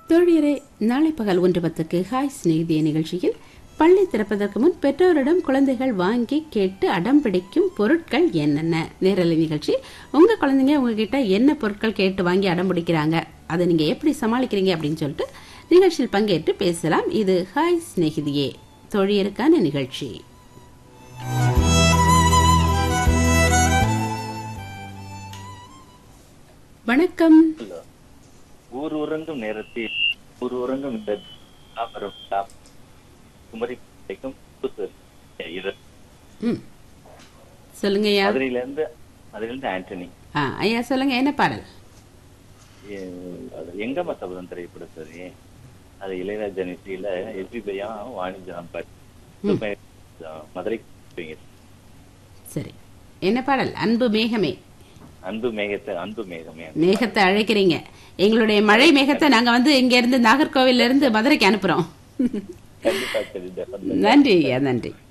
தோழியரே நாளை பகல் ஒன்று பத்துக்கு ஹாய் சிநேகிதிய நிகழ்ச்சியில் பள்ளி திறப்பதற்கு முன் பெற்றோரிடம் குழந்தைகள் வாங்கி கேட்டு அடம் பிடிக்கும் பொருட்கள் என்னென்ன நேரலை நிகழ்ச்சி உங்க குழந்தைங்க உங்ககிட்ட என்ன பொருட்கள் கேட்டு வாங்கி அடம் பிடிக்கிறாங்க அதை நீங்க எப்படி சமாளிக்கிறீங்க அப்படின்னு சொல்லிட்டு நிகழ்ச்சியில் பங்கேற்று பேசலாம் இது ஹாய் சிநேகிதியே தோழியருக்கான நிகழ்ச்சி வணக்கம் ஊர் உறங்கும் நேரத்தில் ஊர் உறங்கும் இந்த தாமரம் தாம் குமரி கிடைக்கும் இது ம் சொல்லுங்க ஐயா மதுரையில இருந்து மதுரையில இருந்து ஆண்டனி ஆ ஐயா சொல்லுங்க என்ன பாடல் எ- அது எங்கம்மா சபதம் திரைப்படம் சரி அது இளையராஜா நிச்சயில எஸ்பி பையா வாணிஜாம் பாட்டு மதுரை சரி என்ன பாடல் அன்பு மேகமே அன்பு மேகத்தை அன்பு மேகமே மேகத்தை அழைக்கிறீங்க எங்களுடைய மழை மேகத்தை நாங்க வந்து இங்க இருந்து நாகர்கோவில்ல இருந்து மதுரைக்கு அனுப்புறோம் கண்டிப்பா தெரிஞ்ச நன்றி ஐயா நன்றி